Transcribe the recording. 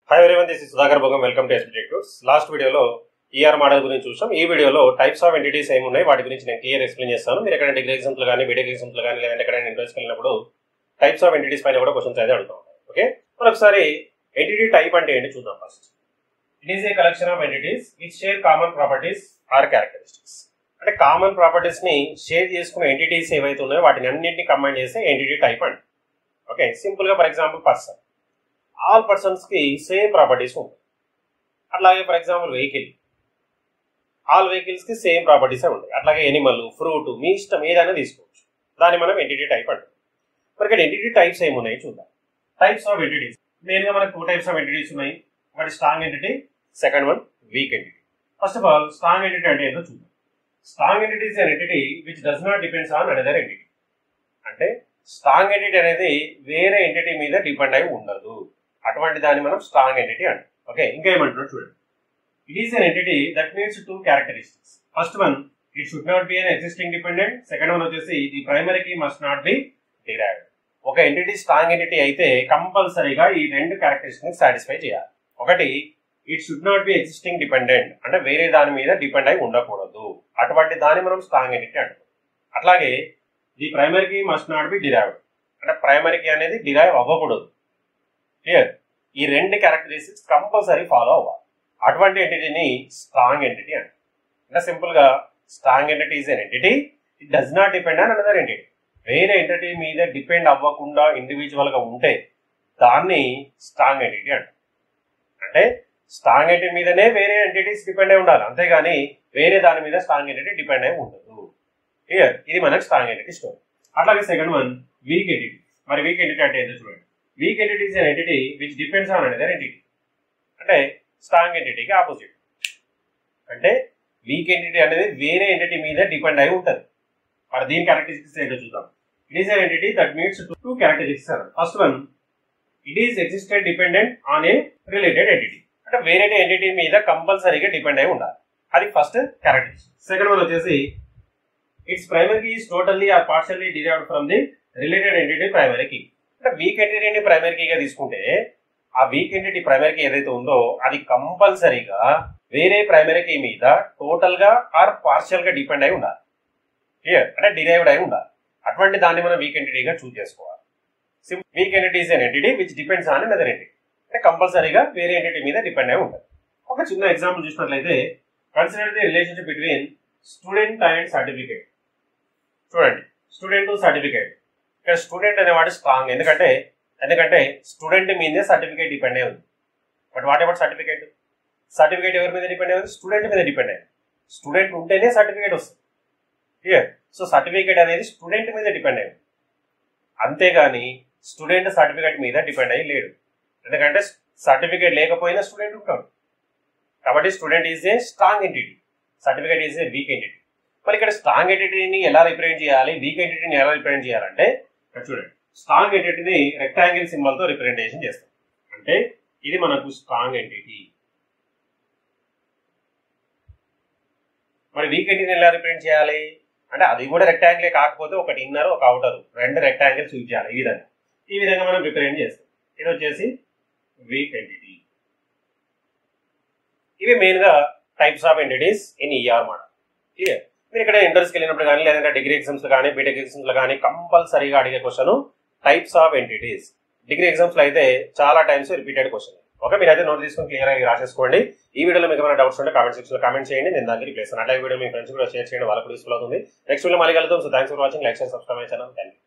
hi everyone this is Sudhakar Bhogam welcome to ఎస్బిటెక్టర్స్ last వీడియోలో E R model గురించి చూసాం ఈ వీడియోలో టైప్స్ ఆఫ్ ఎంటిటీస్ ఏమి ఉన్నాయి వాటి గురించి నేను క్లియర్ ఎక్స్ప్లెయిన్ చేస్తాను మీరు ఎక్కడ డిగ్రీ ఎగ్జామ్స్ కానీ బీటెక్ ఎగ్జామ్స్ కానీ లేదంటే ఎక్కడైనా ఇంట్రెస్ట్ వెళ్ళినప్పుడు టైప్స్ ఆఫ్ ఎంటిటీస్ పైన కూడా క్వశ్చన్స్ అయితే అడుగుతాం ఓకే మనం ఒకసారి ఎంటిటీ టైప్ అంటే ఏంటి చూద్దాం first it is a collection of entities it share common properties or characteristics అంటే కామన్ ప్రాపర్టీస్ ని షేర్ చేసుకునే ఎంటిటీస్ ఏవైతే ఉన్నాయో వాటిని అన్నింటినీ కంబైన్ చేస్తే ఎంటిటీ టైప్ అండి ఓకే సింపుల్ గా for example person all persons కి సేమ్ ప్రాపర్టీస్ ఉంటాయి అట్లాగే for example vehicle all vehicles కి సేమ్ ప్రాపర్టీస్ ఉంటాయి అట్లాగే ఎనిమల్ ఫ్రూట్ మీ ఇష్టం ఏదైనా తీసుకోవచ్చు దాన్ని మనం ఎంటిటీ టైప్ అంటాం మరి ఇక్కడ ఎంటిటీ టైప్స్ ఏమున్నాయి చూద్దాం టైప్స్ ఆఫ్ ఎంటిటీస్ మెయిన్ గా మనకు టూ టైప్స్ ఆఫ్ ఎంటిటీస్ ఉన్నాయి ఒకటి strong entity second one weak entity first of all strong entity అంటే ఏంటో చూద్దాం strong entity is an entity which does not depends on another entity అంటే strong entity అనేది వేరే ఎంటిటీ మీద డిపెండ్ అయి ఉండదు అటువంటి దాన్ని మనం స్ట్రాంగ్ ఎంటిటీ అంటాం ఓకే ఇంకా ఏమంటున్నాడు చూడండి it is an entity that means two characteristics first one it should not be an existing dependent second one వచ్చేసి the primary key must not be derived ఒక ఎంటిటీ స్ట్రాంగ్ ఎంటిటీ అయితే కంపల్సరీగా ఈ రెండు క్యారెక్టరిస్టిక్స్ సాటిస్ఫై చేయాలి ఒకటి it should not be existing dependent అంటే వేరే దాని మీద డిపెండ్ అయి ఉండకూడదు అటువంటి దాన్ని మనం స్ట్రాంగ్ ఎంటిటీ అంటాం అట్లాగే the primary key must not be derived అంటే ప్రైమరీ కీ అనేది డిరైవ్ అవ్వకూడదు క్లియర్ ఈ రెండు క్యారెక్టరిస్టిక్స్ కంపల్సరీ ఫాలో అవ్వాలి అటువంటి ఎంటిటీని స్ట్రాంగ్ ఎంటిటీ అంట అంటే సింపుల్ గా strong entity is an entity it does not depend on another entity వేరే ఎంటిటీ మీద డిపెండ్ అవ్వకుండా ఇండివిజువల్ గా ఉంటే దాన్ని స్ట్రాంగ్ ఎంటిటీ అంట అంటే స్ట్రాంగ్ ఎంటిటీ మీదనే వేరే ఎంటిటీస్ డిపెండ్ అయి ఉండాలి అంతేగాని వేరే దాని మీద స్ట్రాంగ్ ఎంటిటీ డిపెండ్ అయి ఉండదు క్లియర్ ఇది మనకు స్ట్రాంగ్ ఎంటిటీ స్టోరీ అట్లాగే సెకండ్ వన్ వీక్ ఎంటిటీ మరి వీక్ ఎంటిటీ అంటే ఏంటో చూడండి weak entity is entity which depends on another entity అంటే స్ట్రాంగ్ ఎంటిటీకి ఆపోజిట్ అంటే వీక్ ఎంటిటీ అనేది వేరే ఎంటిటీ మీద డిపెండ్ అయి ఉంటుంది మరి దీని క్యారెక్టరిస్టిక్స్ ఏంటో చూద్దాం it is entity that meets two characteristics first one it is existed dependent on a related entity అంటే వేరే ఎంటిటీ మీద కంపల్సరీగా డిపెండ్ అయి ఉండాలి అది ఫస్ట్ క్యారెక్టరిస్టిక్ సెకండ్ వన్ వచ్చేసి its primary is totally or partially derived from the related entity primary key అంటే weak ఎంటిటీని ప్రైమరీ కీగా తీసుకుంటే ఆ వీక్ ఎంటిటీ ప్రైమరీ కీ ఏదైతే ఉందో అది కంపల్సరీగా వేరే ప్రైమరీ కీ మీద టోటల్ గా ఆర్ పార్షియల్ గా డిపెండ్ అయి ఉండాలి క్లియర్ అంటే డిరైవ్డ్ అయి ఉండాలి అటువంటి దాన్ని మనం వీక్ ఎంటిటీగా చూస్ చేసుకోవాలి weak entity is an entity which depends on another entity అంటే కంపల్సరీగా వేరే ఎంటిటీ మీద డిపెండ్ అయి ఉంటుంది ఒక చిన్న ఎగ్జాంపుల్ చూసినట్లయితే consider the relationship between student and certificate చూడండి స్టూడెంట్ సర్టిఫికేట్ ఇక్కడ స్టూడెంట్ అనేవాడు స్ట్రాంగ్ ఎందుకంటే ఎందుకంటే స్టూడెంట్ మీదే సర్టిఫికేట్ డిపెండ్ అయి ఉంది but whatever certificate certificate ఎవరి మీద డిపెండ్ అయ్యింది స్టూడెంట్ మీద డిపెండ్ అయ్యింది స్టూడెంట్ ఉంటేనే సర్టిఫికేట్ వస్తుంది క్లియర్ సో సర్టిఫికేట్ అనేది స్టూడెంట్ మీద డిపెండ్ అయ్యింది అంతేగాని స్టూడెంట్ సర్టిఫికేట్ మీద డిపెండ్ అయ్యి లేడు ఎందుకంటే సర్టిఫికేట్ లేకపోయినా స్టూడెంట్ ఉంటాడు కాబట్టి student is a strong entity certificate is a weak entity మరి ఇక్కడ స్ట్రాంగ్ ఎంటిటీని ఎలా రిప్రజెంట్ చేయాలి వీక్ ఎంటిటీని ఎలా రిప్రజెంట్ చేయాలంటే ఇక్కడ చూడండి స్ట్రాంగ్ ఎంటిటీని రెక్టాంగిల్ సింబల్ తో రిప్రజెంటేషన్ చేస్తాం అంటే ఇది మనకు స్ట్రాంగ్ ఎంటిటీ మరి వీక్ ఎంటిటీని ఎలా రిప్రజెంట్ చేయాలి అంటే అది కూడా రెక్టాంగిలే కాకపోతే ఒకటి ఇన్నర్ ఒక అవుటర్ రెండు రెక్టాంగిల్స్ యూజ్ చేయాలి ఈ విధంగా ఈ విధంగా మనం రిప్రజెంట్ చేస్తాం ఇది వచ్చేసి వీక్ ఎంటిటీ ఇవి మెయిన్ గా types of entities in ER model clear మీరు ఇక్కడ ఇంటర్స్కి వెళ్ళినప్పుడు కానీ లేదంటే డిగ్రీ ఎగ్జామ్స్ కానీ బీటెక్ ఎగ్జామ్స్ లో కానీ కంపల్సరీగా అడిగే question types of entities degree exams లో అయితే చాలా టైమ్స్ రిపీటెడ్ క్వశ్చన్ ఓకే మీరు అయితే నోట్ తీసుకొని క్లియర్ గా రాసేసుకోండి ఈ వీడియోలో మీకు ఏమైనా డౌట్స్ ఉంటే కామెంట్ సెక్షన్ లో కామెంట్ చేయండి నేను దానికి రిప్లేస్ అట్లాగే వీడియో మీ ఫ్రెండ్స్ కూడా షేర్ చేయండి వాళ్ళకు యూస్ఫుల్ అవుతుంది నెక్స్ట్ వీడియో మళ్ళీ కలుద్దాం so thanks for watching like and subscribe channel thank you